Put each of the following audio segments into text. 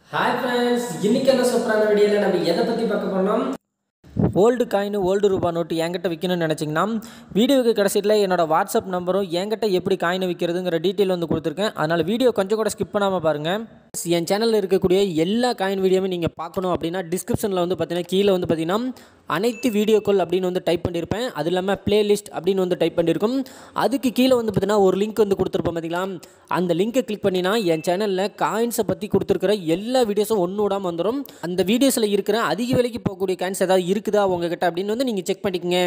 hi friends இன்னைக்கு என்ன சூப்பரான வீடியோவில் நம்ம எதை பற்றி பார்க்க போனோம் ஓல்டு காயின் ஓல்டு ரூபா நோட்டு என்கிட்ட விற்கணும்னு நினச்சிங்கன்னா வீடியோவுக்கு கடைசியில் என்னோட வாட்ஸ்அப் நம்பரும் என்கிட்ட எப்படி காயினை விற்கிறதுங்கிற டீட்டெயில் வந்து கொடுத்துருக்கேன் அதனால் வீடியோ கொஞ்சம் கூட ஸ்கிப் பண்ணாமல் பாருங்கள் என் சேனலில் இருக்கக்கூடிய எல்லா காயின் வீடியோவும் நீங்கள் பார்க்கணும் அப்படின்னா டிஸ்கிரிப்ஷனில் வந்து பார்த்தீங்கன்னா கீழே வந்து பார்த்தீங்கன்னா அனைத்து வீடியோக்கள் அப்படின்னு வந்து டைப் பண்ணியிருப்பேன் அது இல்லாமல் பிளேலிஸ்ட் அப்படின்னு வந்து டைப் பண்ணியிருக்கும் அதுக்கு கீழே வந்து பார்த்தீங்கன்னா ஒரு லிங்க் வந்து கொடுத்துருப்போம் பார்த்தீங்களா அந்த லிங்கை கிளிக் பண்ணினா என் சேனலில் காயின்ஸை பற்றி கொடுத்துருக்கிற எல்லா வீடியோஸும் ஒன்று விடாமல் வந்துடும் அந்த வீடியோஸில் இருக்கிற அதிக விலைக்கு போகக்கூடிய காயின்ஸ் ஏதாவது இருக்குதா உங்ககிட்ட அப்படின்னு வந்து நீங்கள் செக் பண்ணிக்கங்க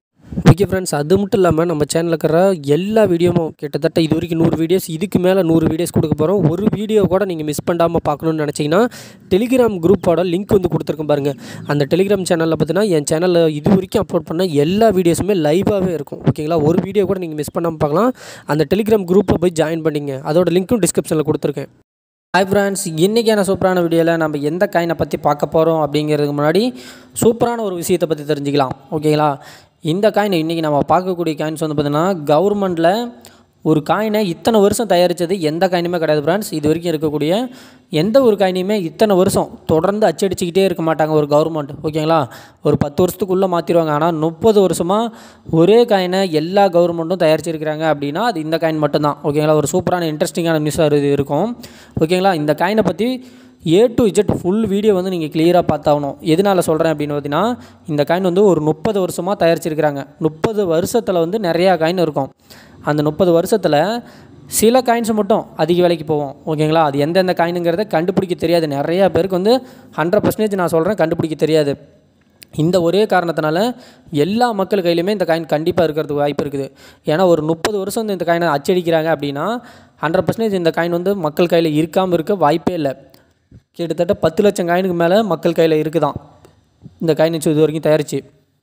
ஓகே ஃப்ரெண்ட்ஸ் அது மட்டும் இல்லாமல் நம்ம சேனலில் இருக்கிற எல்லா வீடியோவும் கிட்டத்தட்ட இது வரைக்கும் நூறு வீடியோஸ் இதுக்கு மேலே நூறு வீடியோஸ் கொடுக்க போகிறோம் ஒரு வீடியோ கூட நீங்கள் மிஸ் பண்ணாமல் பார்க்கணுன்னு நினச்சிங்கன்னா டெலிகிராம் குரூப்போட லிங்க் வந்து கொடுத்துருக்கேன் பாருங்கள் அந்த டெலிகிராம் சேனலில் பார்த்தீங்கன்னா என் சேனலில் இது வரைக்கும் அப்லோட் பண்ண எல்லா வீடியோஸுமே லைவாகவே இருக்கும் ஓகேங்களா ஒரு வீடியோ கூட நீங்கள் மிஸ் பண்ணாமல் பார்க்கலாம் அந்த டெலிகிராம் குரூப்பில் போய் ஜாயின் பண்ணிங்க அதோட லிங்க்கும் டிஸ்கிரிப்ஷனில் கொடுத்துருக்கேன் ஹாய் ஃப்ரெண்ட்ஸ் இன்றைக்கான சூப்பரான வீடியோவில் நம்ம எந்த காயினை பற்றி பார்க்க போகிறோம் அப்படிங்கிறதுக்கு முன்னாடி சூப்பரான ஒரு விஷயத்தை பற்றி தெரிஞ்சுக்கலாம் ஓகேங்களா இந்த காயின் இன்றைக்கி நம்ம பார்க்கக்கூடிய காயின்ஸ் வந்து பார்த்திங்கன்னா கவர்மெண்ட்டில் ஒரு காயினை இத்தனை வருஷம் தயாரித்தது எந்த காயினுமே கிடையாது ஃப்ரெண்ட்ஸ் இது வரைக்கும் இருக்கக்கூடிய எந்த ஒரு காயினையுமே இத்தனை வருஷம் தொடர்ந்து அச்சடிச்சுக்கிட்டே இருக்க மாட்டாங்க ஒரு கவர்மெண்ட் ஓகேங்களா ஒரு பத்து வருஷத்துக்குள்ளே மாற்றிடுவாங்க ஆனால் முப்பது வருஷமாக ஒரே காயினை எல்லா கவர்மெண்ட்டும் தயாரிச்சிருக்கிறாங்க அப்படின்னா அது இந்த காயின் மட்டும்தான் ஓகேங்களா ஒரு சூப்பரான இன்ட்ரெஸ்டிங்கான நியூஸாக இது இருக்கும் ஓகேங்களா இந்த காயினை பற்றி A to Z full video வந்து நீங்கள் கிளியராக பார்த்தாகணும் எதனால் சொல்கிறேன் அப்படின்னு பார்த்தீங்கன்னா இந்த காயின் வந்து ஒரு முப்பது வருஷமாக தயாரிச்சிருக்கிறாங்க முப்பது வருஷத்தில் வந்து நிறையா காயின் இருக்கும் அந்த முப்பது வருஷத்தில் சில காயின்ஸ் மட்டும் அதிக விலைக்கு போவோம் ஓகேங்களா அது எந்தெந்த காயினுங்கிறத கண்டுபிடிக்க தெரியாது நிறையா பேருக்கு வந்து ஹண்ட்ரட் பர்சன்டேஜ் நான் சொல்கிறேன் கண்டுபிடிக்க தெரியாது இந்த ஒரே காரணத்தினால எல்லா மக்கள் கையிலுமே இந்த காயின் கண்டிப்பாக இருக்கிறதுக்கு வாய்ப்பு இருக்குது ஏன்னா ஒரு முப்பது வருஷம் வந்து இந்த காயினை அச்சடிக்கிறாங்க அப்படின்னா ஹண்ட்ரட் பர்சன்டேஜ் இந்த காயின் வந்து மக்கள் கையில் இருக்காமல் இருக்க வாய்ப்பே இல்லை கிட்டத்தட்ட பத்து லட்சம் காயினுக்கு மேலே மக்கள் கையில் இருக்குதான் இந்த காயின் இது வரைக்கும் தயாரிச்சு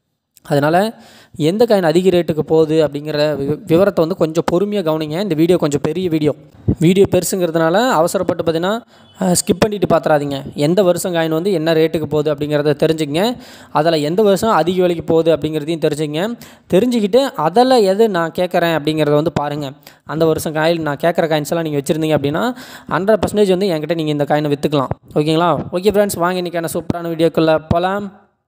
அதனால் எந்த காயின் அதிக ரேட்டுக்கு போகுது அப்படிங்கிற வி- விவரத்தை வந்து கொஞ்சம் பொறுமையாக கவனிங்க இந்த வீடியோ கொஞ்சம் பெரிய வீடியோ வீடியோ பெருசுங்கிறதுனால அவசரப்பட்டு பார்த்தீங்கன்னா ஸ்கிப் பண்ணிட்டு பார்த்துறாதீங்க எந்த வருஷம் காயின் வந்து என்ன ரேட்டுக்கு போகுது அப்படிங்கிறத தெரிஞ்சுங்க அதில் எந்த வருஷம் அதிக விலைக்கு போகுது அப்படிங்கிறதையும் தெரிஞ்சுங்க தெரிஞ்சுக்கிட்டு அதில் எது நான் கேட்குறேன் அப்படிங்கிறத வந்து பாருங்கள் அந்த வருஷம் காயின் நான் கேட்குற காயின்ஸ் எல்லாம் நீங்கள் வச்சுருந்தீங்க அப்படின்னா ஹண்ட்ரட் பர்சன்டேஜ் வந்து என்கிட்ட நீங்கள் இந்த காயினை விற்றுக்கலாம் ஓகேங்களா ஓகே ஃப்ரெண்ட்ஸ் வாங்க இன்றைக்கான சூப்பரான வீடியோக்குள்ளே போகலாம்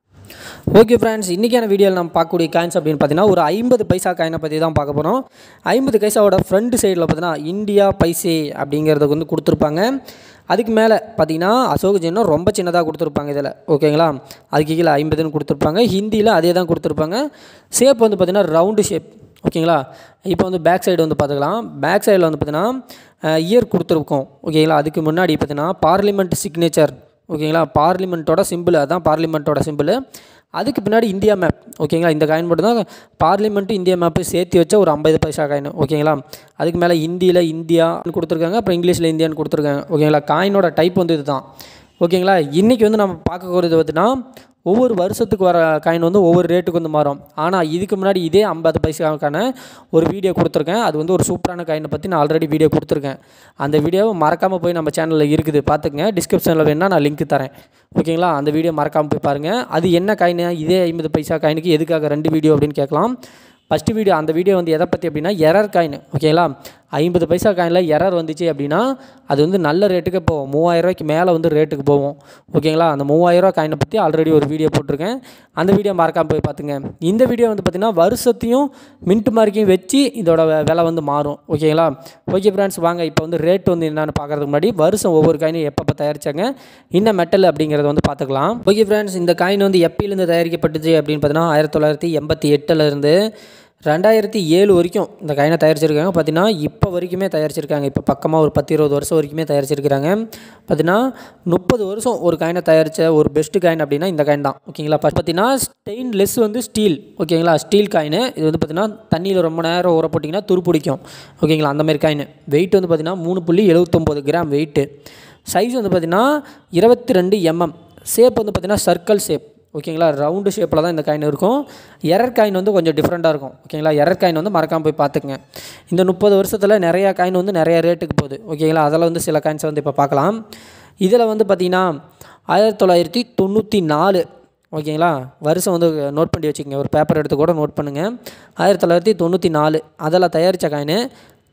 ஓகே ஃப்ரெண்ட்ஸ் இன்றைக்கான வீடியோவில் நம்ம பார்க்கக்கூடிய காயின்ஸ் அப்படின்னு பார்த்தீங்கன்னா ஒரு ஐம்பது பைசா காயினை பற்றி தான் பார்க்க போகிறோம் ஐம்பது பைசாவோட ஃப்ரண்ட் சைடில் பார்த்தீங்கன்னா இந்தியா பைசே அப்படிங்கிறதுக்கு வந்து கொடுத்துருப்பாங்க அதுக்கு மேலே பார்த்தீங்கன்னா அசோக் ஜெயினும் ரொம்ப சின்னதாக கொடுத்துருப்பாங்க இதில் ஓகேங்களா அதுக்கு கீழே ஐம்பதுன்னு கொடுத்துருப்பாங்க ஹிந்தியில் அதே தான் கொடுத்துருப்பாங்க ஷேப் வந்து பார்த்திங்கன்னா ரவுண்டு ஷேப் ஓகேங்களா இப்போ வந்து பேக் சைடு வந்து பார்த்துக்கலாம் பேக் சைடில் வந்து பார்த்தீங்கன்னா இயர் கொடுத்துருக்கோம் ஓகேங்களா அதுக்கு முன்னாடி பார்த்தீங்கன்னா பார்லிமெண்ட் சிக்னேச்சர் ஓகேங்களா பார்லிமெண்ட்டோட சிம்பிள் அதுதான் பார்லிமெண்ட்டோட சிம்பிள் அதுக்கு பின்னாடி இந்தியா மேப் ஓகேங்களா இந்த காயின் மட்டும் தான் பார்லிமெண்ட்டு இந்தியா மேப்பு சேர்த்து வச்ச ஒரு ஐம்பது பைசா காயின் ஓகேங்களா அதுக்கு மேலே ஹிந்தியில் இந்தியான்னு கொடுத்துருக்காங்க அப்புறம் இங்கிலீஷில் இந்தியான்னு கொடுத்துருக்காங்க ஓகேங்களா காயினோட டைப் வந்து இதுதான் ஓகேங்களா இன்றைக்கி வந்து நம்ம பார்க்க போகிறது பார்த்தீங்கன்னா ஒவ்வொரு வருஷத்துக்கு வர காயின் வந்து ஒவ்வொரு ரேட்டுக்கு வந்து மாறும் ஆனால் இதுக்கு முன்னாடி இதே ஐம்பது பைசாவுக்கான ஒரு வீடியோ கொடுத்துருக்கேன் அது வந்து ஒரு சூப்பரான காயினை பற்றி நான் ஆல்ரெடி வீடியோ கொடுத்துருக்கேன் அந்த வீடியோவை மறக்காமல் போய் நம்ம சேனலில் இருக்குது பார்த்துக்கங்க டிஸ்கிரிப்ஷனில் வேணால் நான் லிங்க் தரேன் ஓகேங்களா அந்த வீடியோ மறக்காமல் போய் பாருங்கள் அது என்ன காயின் இதே ஐம்பது பைசா காயினுக்கு எதுக்காக ரெண்டு வீடியோ அப்படின்னு கேட்கலாம் ஃபஸ்ட்டு வீடியோ அந்த வீடியோ வந்து எதை பற்றி அப்படின்னா எரர் காயின் ஓகேங்களா ஐம்பது பைசா காயினில் எரர் வந்துச்சு அப்படின்னா அது வந்து நல்ல ரேட்டுக்கு போகும் மூவாயிரம் ரூபாய்க்கு மேலே வந்து ரேட்டுக்கு போகும் ஓகேங்களா அந்த மூவாயிரம் ரூபா காயினை பற்றி ஆல்ரெடி ஒரு வீடியோ போட்டிருக்கேன் அந்த வீடியோ மறக்காமல் போய் பார்த்துங்க இந்த வீடியோ வந்து பார்த்திங்கன்னா வருஷத்தையும் மின்ட் மார்க்கையும் வச்சு இதோட வெ- விலை வந்து மாறும் ஓகேங்களா ஓகே ஃப்ரெண்ட்ஸ் வாங்க இப்போ வந்து ரேட் வந்து என்னென்னு பார்க்கறதுக்கு முன்னாடி வருஷம் ஒவ்வொரு காயினும் எப்பப்போ தயாரிச்சாங்க என்ன மெட்டல் அப்படிங்கிறத வந்து பார்த்துக்கலாம் ஓகே ஃப்ரெண்ட்ஸ் இந்த காயின் வந்து எப்பயிலேருந்து தயாரிக்கப்பட்டுச்சு அப்படின்னு பார்த்தீங்கன்னா ஆயிரத்தி தொள்ளாயிரத்தி எண்பத்தி எட்டுலேருந்து ரெண்டாயிரத்தி ஏழு வரைக்கும் இந்த காயினை தயாரிச்சிருக்காங்க பார்த்தீங்கன்னா இப்போ வரைக்குமே தயாரிச்சிருக்காங்க இப்போ பக்கமாக ஒரு பத்து இருபது வருஷம் வரைக்குமே தயாரிச்சிருக்கிறாங்க பார்த்தீங்கன்னா முப்பது வருஷம் ஒரு காயினை தயாரித்த ஒரு பெஸ்ட் காயின் அப்படின்னா இந்த காயின் தான் ஓகேங்களா ஃபஸ்ட் பார்த்தீங்கன்னா ஸ்டெயின்லெஸ் வந்து ஸ்டீல் ஓகேங்களா ஸ்டீல் காயின் இது வந்து பார்த்தீங்கன்னா தண்ணியில் ரொம்ப நேரம் ஊற போட்டிங்கன்னா துரு பிடிக்கும் ஓகேங்களா அந்த மாதிரி காயின் வெயிட் வந்து பார்த்தீங்கன்னா மூணு புள்ளி எழுபத்தொம்போது கிராம் வெயிட்டு சைஸ் வந்து பார்த்தீங்கன்னா இருபத்தி ரெண்டு எம்எம் ஷேப் வந்து பார்த்தீங்கன்னா சர்க்கிள் ஷேப் ஓகேங்களா ரவுண்டு ஷேப்பில் தான் இந்த காயின் இருக்கும் எரர் காயின் வந்து கொஞ்சம் டிஃப்ரெண்ட்டாக இருக்கும் ஓகேங்களா எரர் காயின் வந்து மறக்காமல் போய் பார்த்துக்குங்க இந்த முப்பது வருஷத்தில் நிறையா காயின் வந்து நிறைய ரேட்டுக்கு போகுது ஓகேங்களா அதில் வந்து சில காயின்ஸை வந்து இப்போ பார்க்கலாம் இதில் வந்து பார்த்திங்கன்னா ஆயிரத்தி தொள்ளாயிரத்தி தொண்ணூற்றி நாலு ஓகேங்களா வருஷம் வந்து நோட் பண்ணி வச்சுக்கோங்க ஒரு பேப்பர் எடுத்து கூட நோட் பண்ணுங்கள் ஆயிரத்தி தொள்ளாயிரத்தி தொண்ணூற்றி நாலு அதில் தயாரித்த காயின்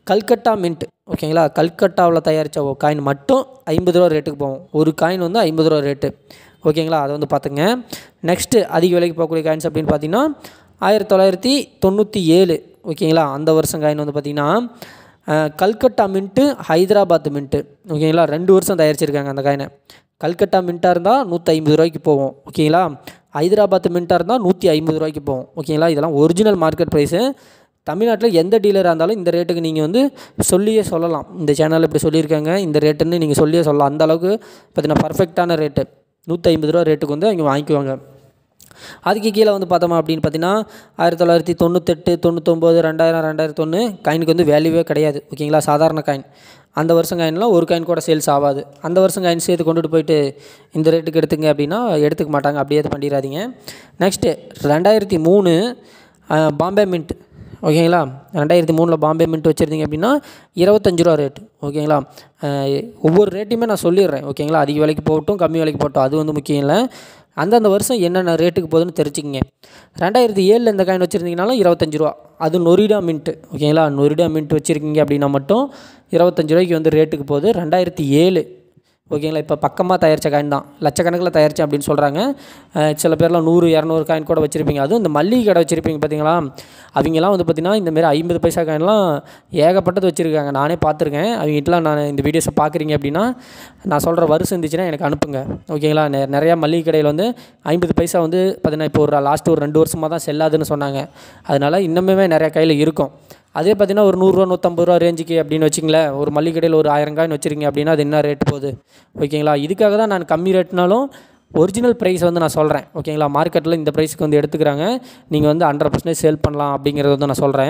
கல்கட்டா மின்ட் ஓகேங்களா கல்கட்டாவில் தயாரித்த காயின் மட்டும் ஐம்பது ரூபா ரேட்டுக்கு போகும் ஒரு காயின் வந்து ஐம்பது ரூபா ரேட்டு ஓகேங்களா அதை வந்து பார்த்துங்க நெக்ஸ்ட்டு அதிக விலைக்கு போகக்கூடிய காயின்ஸ் அப்படின்னு பார்த்தீங்கன்னா ஆயிரத்தி தொள்ளாயிரத்தி தொண்ணூற்றி ஏழு ஓகேங்களா அந்த வருஷம் காயின் வந்து பார்த்திங்கன்னா அஹ், கல்கட்டா மின்ட்டு ஹைதராபாத் மின்ட்டு ஓகேங்களா ரெண்டு வருஷம் தயாரிச்சிருக்காங்க அந்த காயினை கல்கட்டா மின்ட்டாக இருந்தால் நூற்றி ஐம்பது ரூபாய்க்கு போகும் ஓகேங்களா ஹைதராபாத் மின்ட்டாக இருந்தால் நூற்றி ஐம்பது ரூபாய்க்கு போகும் ஓகேங்களா இதெல்லாம் ஒரிஜினல் மார்க்கெட் ப்ரைஸு தமிழ்நாட்டில் எந்த டீலராக இருந்தாலும் இந்த ரேட்டுக்கு நீங்கள் வந்து சொல்லியே சொல்லலாம் இந்த சேனலில் இப்படி சொல்லியிருக்காங்க இந்த ரேட்டுன்னு நீங்கள் சொல்லியே சொல்லலாம் அந்த அளவுக்கு பார்த்தீங்கன்னா பர்ஃபெக்டான ரேட்டு நூற்றி ஐம்பது ரூபா ரேட்டுக்கு வந்து அவங்க வாங்கிக்குவாங்க அதுக்கு கீழே வந்து பார்த்தோமா அப்படின்னு பார்த்தீங்கன்னா ஆயிரத்தி தொள்ளாயிரத்தி தொண்ணூத்தெட்டு தொண்ணூத்தொம்பது ரெண்டாயிரம் ரெண்டாயிரத்தி ஒன்று காயினுக்கு வந்து வேல்யூவே கிடையாது ஓகேங்களா சாதாரண காயின் அந்த வருஷம் காயின்லாம் ஒரு காயின் கூட சேல்ஸ் ஆகாது அந்த வருஷம் காயின் சேர்த்து கொண்டுட்டு போயிட்டு இந்த ரேட்டுக்கு எடுத்துங்க அப்படின்னா எடுத்துக்க மாட்டாங்க அப்படியே இது பண்ணிடாதீங்க நெக்ஸ்ட்டு ரெண்டாயிரத்தி மூணு அஹ், பாம்பே மின்ட் ஓகேங்களா ரெண்டாயிரத்தி மூணில் பாம்பே மின்ட் வச்சுருந்தீங்க அப்படின்னா இருபத்தஞ்சு ரூபா ரேட் ஓகேங்களா அஹ், ஒவ்வொரு ரேட்டையுமே நான் சொல்லிடுறேன் ஓகேங்களா அதிக விலைக்கு போகட்டும் கம்மி விலைக்கு போகட்டும் அது வந்து முக்கியம் இல்லை அந்தந்த வருஷம் என்னென்ன ரேட்டுக்கு போகுதுன்னு தெரிஞ்சுக்கிங்க ரெண்டாயிரத்தி ஏழில் இந்த காயின் வச்சுருந்தீங்கனாலும் இருபத்தஞ்சு ரூபா அது நொரிடா மின்ட்டு ஓகேங்களா நொரிடா மின்ட் வச்சுருக்கீங்க அப்படின்னா மட்டும் இருபத்தஞ்சு ரூபாய்க்கு வந்து ரேட்டுக்கு போகுது ரெண்டாயிரத்தி ஏழு ஓகேங்களா இப்போ பக்கமாக தயாரித்த காயின் தான் லட்சக்கணக்கில் தயாரித்தேன் அப்படின்னு சொல்கிறாங்க அஹ் சில பேர்லாம் நூறு இரநூறு காயின் கூட வச்சுருப்பீங்க அதுவும் இந்த மல்லிகை கடை வச்சுருப்பீங்க பார்த்தீங்களா அவங்கெல்லாம் வந்து பார்த்திங்கன்னா இந்தமாரி ஐம்பது பைசா காயின்லாம் ஏகப்பட்டது வச்சுருக்காங்க நானே பார்த்துருக்கேன் அவங்ககிட்டலாம் நான் இந்த வீடியோஸை பார்க்குறீங்க அப்படின்னா நான் சொல்கிற வருஷம் இருந்துச்சுன்னா எனக்கு அனுப்புங்க ஓகேங்களா நெ- நிறையா மல்லிகை கடையில் வந்து ஐம்பது பைசா வந்து பார்த்தீங்கன்னா இப்போ ஒரு லாஸ்ட் ஒரு ரெண்டு வருஷமாக தான் செல்லாதுன்னு சொன்னாங்க அதனால் இன்னுமே நிறையா கையில் இருக்கும் அதே பார்த்தீங்கன்னா ஒரு நூறுரூவா நூற்றம்பது ரூபா ரேஞ்சுக்கு அப்படின்னு வச்சிங்களேன் ஒரு மல்லிகை கடையில் ஒரு ஆயிரம் காயின் வச்சுருக்கீங்க அப்படின்னா அது என்ன ரேட் போகுது ஓகேங்களா இதுக்காக தான் நான் கம்மி ரேட்னாலும் ஒரிஜினல் ப்ரைஸ் வந்து நான் சொல்கிறேன் ஓகேங்களா மார்க்கெட்டில் இந்த ப்ரைஸுக்கு வந்து எடுத்துக்கிறாங்க நீங்கள் வந்து ஹண்ட்ரட் பர்சன்டேஜ் சேல் பண்ணலாம் அப்படிங்கிறத வந்து நான் சொல்கிறேன்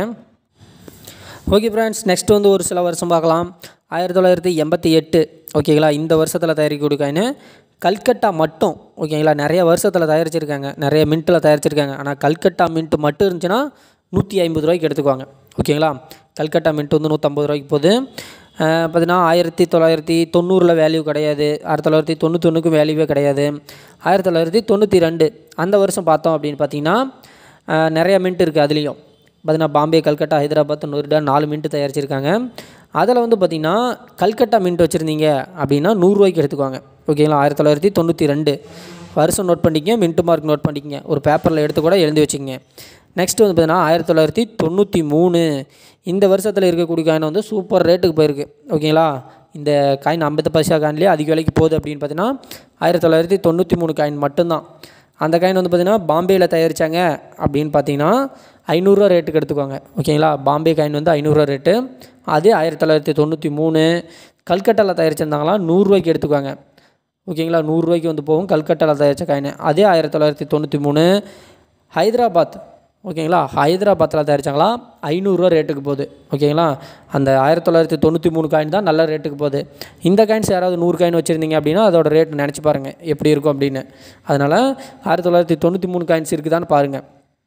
ஓகே ஃப்ரெண்ட்ஸ் நெக்ஸ்ட் வந்து ஒரு சில வருஷம் பார்க்கலாம் ஆயிரத்தி தொள்ளாயிரத்தி எண்பத்தி எட்டு ஓகேங்களா இந்த வருஷத்தில் தயாரிக்கக்கூடிய காயின் கல்கட்டா மட்டும் ஓகேங்களா நிறைய வருஷத்தில் தயாரிச்சிருக்காங்க நிறைய மின்ட்டில் தயாரிச்சிருக்காங்க ஆனால் கல்கட்டா மின்ட் மட்டும் இருந்துச்சுன்னா நூற்றி ஐம்பது ரூபாய்க்கு எடுத்துக்குவாங்க ஓகேங்களா கல்கட்டா மின்ட் வந்து நூற்றம்பது ரூபாய்க்கு போகுது அஹ் பார்த்தீங்கன்னா ஆயிரத்தி தொள்ளாயிரத்தி தொண்ணூறில் வேல்யூ கிடையாது ஆயிரத்தி தொள்ளாயிரத்தி தொண்ணூத்தொன்றுக்கும் வேல்யூவே கிடையாது ஆயிரத்தி தொள்ளாயிரத்தி தொண்ணூற்றி ரெண்டு அந்த வருஷம் பார்த்தோம் அப்படின்னு பார்த்தீங்கன்னா அஹ் நிறைய மின்ட் இருக்குது அதுலேயும் பார்த்தீங்கன்னா பாம்பே கல்கட்டா ஹைதராபாத் நொரிடா நாலு மின்ட் தயாரிச்சிருக்காங்க அதில் வந்து பார்த்திங்கன்னா கல்கட்டா மின்ட் வச்சுருந்தீங்க அப்படின்னா நூறுரூவாய்க்கு எடுத்துக்குவாங்க ஓகேங்களா ஆயிரத்தி தொள்ளாயிரத்தி தொண்ணூற்றி ரெண்டு வருஷம் நோட் பண்ணிக்கங்க மின்ட் மார்க் நோட் பண்ணிக்கங்க ஒரு பேப்பரில் எடுத்து கூட எழுதி வச்சுக்கங்க நெக்ஸ்ட் வந்து பார்த்தீங்கன்னா ஆயிரத்தி தொள்ளாயிரத்தி தொண்ணூற்றி மூணு இந்த வருஷத்தில் இருக்கக்கூடிய காயின் வந்து சூப்பர் ரேட்டுக்கு போயிருக்கு ஓகேங்களா இந்த காயின் ஐம்பது பைசா காயின்லேயே அதிக விலைக்கு போகுது அப்படின்னு பார்த்தீங்கன்னா ஆயிரத்தி தொள்ளாயிரத்தி தொண்ணூற்றி மூணு காயின் மட்டும்தான் அந்த காயின் வந்து பார்த்திங்கன்னா பாம்பேயில் தயாரித்தாங்க அப்படின்னு பார்த்தீங்கன்னா ஐநூறுரூவா ரேட்டுக்கு எடுத்துக்கோங்க ஓகேங்களா பாம்பே காயின் வந்து ஐநூறுரூவா ரேட்டு அதே ஆயிரத்தி தொள்ளாயிரத்தி தொண்ணூற்றி மூணு கல்கட்டாவில் தயாரிச்சிருந்தாங்களா நூறுரூவாய்க்கு எடுத்துக்குவாங்க ஓகேங்களா நூறுரூவாய்க்கு வந்து போகும் கல்கட்டாவில் தயாரித்த காயின் அதே ஆயிரத்தி தொள்ளாயிரத்தி தொண்ணூற்றி மூணு ஹைதராபாத் ஓகேங்களா ஹைதராபாத்தில் தயாரிச்சாங்களா ஐநூறுரூவா ரேட்டுக்கு போகுது ஓகேங்களா அந்த ஆயிரத்தி தொள்ளாயிரத்தி தொண்ணூற்றி மூணு காயின் தான் நல்ல ரேட்டுக்கு போகுது இந்த காயின்ஸ் யாராவது நூறு காயின் வச்சுருந்தீங்க அப்படின்னா அதோட ரேட் நினச்சி பாருங்கள் எப்படி இருக்கும் அப்படின்னு அதனால் ஆயிரத்தி தொள்ளாயிரத்தி தொண்ணூற்றி மூணு காயின்ஸ் இருக்குதான்னு பாருங்கள்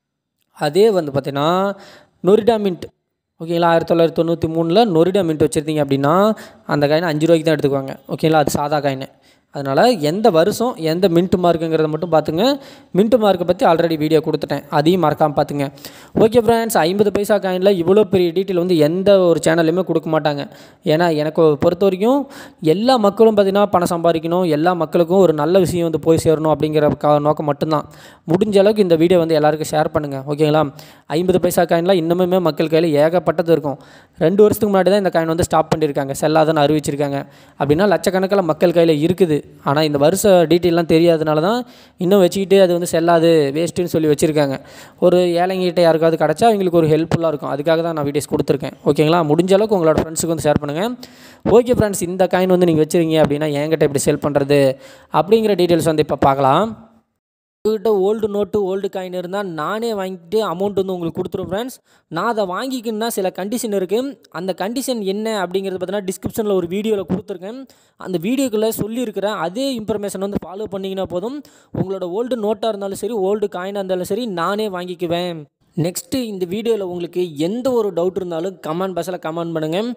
அதே வந்து பார்த்தீங்கன்னா நொரிடா மின்ட் ஓகேங்களா ஆயிரத்தி தொள்ளாயிரத்தி தொண்ணூற்றி மூணில் நொரிடா மின்ட் வச்சுருந்தீங்க அப்படின்னா அந்த காயின் அஞ்சு ரூபாய்க்கு தான் எடுத்துக்குவாங்க ஓகேங்களா அது சாதா காயின் அதனால் எந்த வருஷம் எந்த மின்ட் மார்க்குங்கிறத மட்டும் பார்த்துங்க மின்ட் மார்க்கை பற்றி ஆல்ரெடி வீடியோ கொடுத்துட்டேன் அதையும் மறக்காமல் பார்த்துங்க ஓகே ஃப்ரெண்ட்ஸ் ஐம்பது பைசா காயினில் இவ்வளோ பெரிய டீட்டெயில் வந்து எந்த ஒரு சேனல்லையுமே கொடுக்க மாட்டாங்க ஏன்னா எனக்கு பொறுத்த வரைக்கும் எல்லா மக்களும் பார்த்திங்கன்னா பணம் சம்பாதிக்கணும் எல்லா மக்களுக்கும் ஒரு நல்ல விஷயம் வந்து போய் சேரணும் அப்படிங்கிற கா நோக்கம் மட்டும்தான் முடிஞ்ச அளவுக்கு இந்த வீடியோ வந்து எல்லாருக்கும் ஷேர் பண்ணுங்கள் ஓகேங்களா ஐம்பது பைசா காயின்லாம் இன்னுமே மக்கள் கையில் ஏகப்பட்டது இருக்கும் ரெண்டு வருஷத்துக்கு முன்னாடி தான் இந்த காயின் வந்து ஸ்டாப் பண்ணியிருக்காங்க செல்லாதுன்னு அறிவிச்சிருக்காங்க அப்படின்னா லட்சக்கணக்கில் மக்கள் கையில் இருக்குது ஆனால் இந்த வருஷ டீட்டெயிலாம் தெரியாதனால தான் இன்னும் வச்சுக்கிட்டு அது வந்து செல்லாது வேஸ்ட்டுன்னு சொல்லி வச்சுருக்காங்க ஒரு ஏழைங்கிட்ட யாருக்காவது கிடச்சா அவங்களுக்கு ஒரு ஹெல்ப்ஃபுல்லாக இருக்கும் அதுக்காக தான் நான் வீடியோஸ் கொடுத்துருக்கேன் ஓகேங்களா முடிஞ்ச அளவுக்கு உங்களோட ஃப்ரெண்ட்ஸுக்கு வந்து ஷேர் பண்ணுங்கள் ஓகே ஃப்ரெண்ட்ஸ் இந்த காயின் வந்து நீங்கள் வச்சுருங்க அப்படின்னா என்கிட்ட எப்படி செல் பண்ணுறது அப்படிங்கிற டீட்டெயில்ஸ் வந்து இப்போ பார்க்கலாம் உங்கள்கிட்ட ஓல்டு நோட்டு ஓல்டு காயின் இருந்தால் நானே வாங்கிட்டு அமௌண்ட் வந்து உங்களுக்கு கொடுத்துருவேன் ஃப்ரெண்ட்ஸ் நான் அதை வாங்கிக்கணும்னா சில கண்டிஷன் இருக்குது அந்த கண்டிஷன் என்ன அப்படிங்கிறது பார்த்தீங்கன்னா டிஸ்கிரிப்ஷனில் ஒரு வீடியோவில் கொடுத்துருக்கேன் அந்த வீடியோக்குள்ளே சொல்லியிருக்கிறேன் அதே இன்ஃபர்மேஷன் வந்து ஃபாலோ பண்ணிங்கன்னா போதும் உங்களோட ஓல்டு நோட்டாக இருந்தாலும் சரி ஓல்டு காயினாக இருந்தாலும் சரி நானே வாங்கிக்குவேன் நெக்ஸ்ட்டு இந்த வீடியோவில் உங்களுக்கு எந்த ஒரு டவுட் இருந்தாலும் கமெண்ட் பாக்ஸில் கமெண்ட் பண்ணுங்கள்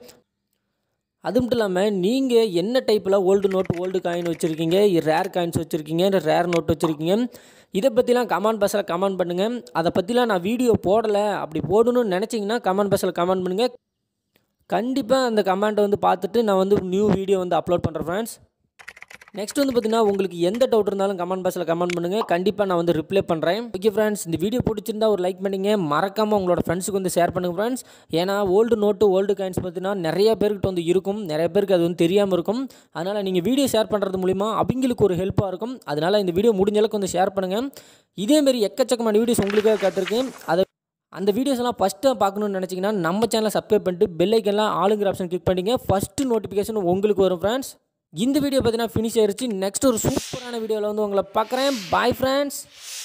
அது மட்டும் இல்லாமல் நீங்கள் என்ன டைப்பில் ஓல்டு நோட் ஓல்டு காயின் வச்சுருக்கீங்க ரேர் காயின்ஸ் வச்சுருக்கீங்க ரேர் நோட் வச்சுருக்கீங்க இதை பற்றிலாம் கமெண்ட் பாக்ஸில் கமெண்ட் பண்ணுங்கள் அதை பற்றிலாம் நான் வீடியோ போடலை அப்படி போடணும்னு நினச்சிங்கன்னா கமெண்ட் பாக்ஸில் கமெண்ட் பண்ணுங்கள் கண்டிப்பாக அந்த கமெண்ட்டை வந்து பார்த்துட்டு நான் வந்து நியூ வீடியோ வந்து அப்லோட் பண்ணுறேன் ஃப்ரெண்ட்ஸ் நெக்ஸ்ட் வந்து பார்த்தீங்கன்னா உங்களுக்கு எந்த டவுட் இருந்தாலும் கமெண்ட் பாக்ஸில் கமெண்ட் பண்ணுங்கள் கண்டிப்பாக நான் வந்து ரிப்ளை பண்ணுறேன் ஓகே ஃப்ரெண்ட்ஸ் இந்த வீடியோ பிடிச்சிருந்தா ஒரு லைக் பண்ணிங்க மறக்காமல் உங்களோட ஃப்ரெண்ட்ஸுக்கு வந்து ஷேர் பண்ணுங்கள் ஃப்ரெண்ட்ஸ் ஏன்னா ஓல்டு நோட்டு ஓல்டு காயின்ஸ் பார்த்தீங்கன்னா நிறைய பேர்கிட்ட வந்து இருக்கும் நிறைய பேருக்கு அது வந்து தெரியாமல் இருக்கும் அதனால் நீங்கள் வீடியோ ஷேர் பண்ணுறது மூலிமா அவங்களுக்கு ஒரு ஹெல்ப்பாக இருக்கும் அதனால் இந்த வீடியோ முடிஞ்ச அளவுக்கு வந்து ஷேர் பண்ணுங்கள் இதேமாரி எக்கச்சக்கமான வீடியோஸ் உங்களுக்காக காத்திருக்கு அதை அந்த வீடியோஸ் எல்லாம் ஃபஸ்ட்டு பார்க்கணும்னு நினச்சிங்கன்னா நம்ம சேனலை சப்ஸ்கிரைப் பண்ணிட்டு பெல் ஐக்கன்லாம் ஆளுங்கிற ஆப்ஷன் கிளிக் பண்ணிங்க ஃபஸ்ட்டு நோட்டிஃபிகேஷன் உங்களுக்கு வரும் ஃப்ரெண்ட்ஸ் இந்த வீடியோ பார்த்தீங்கன்னா ஃபினிஷ் ஆயிருச்சு நெக்ஸ்ட் ஒரு சூப்பரான வீடியோவில் வந்து உங்களை பார்க்குறேன் பாய் ஃப்ரெண்ட்ஸ்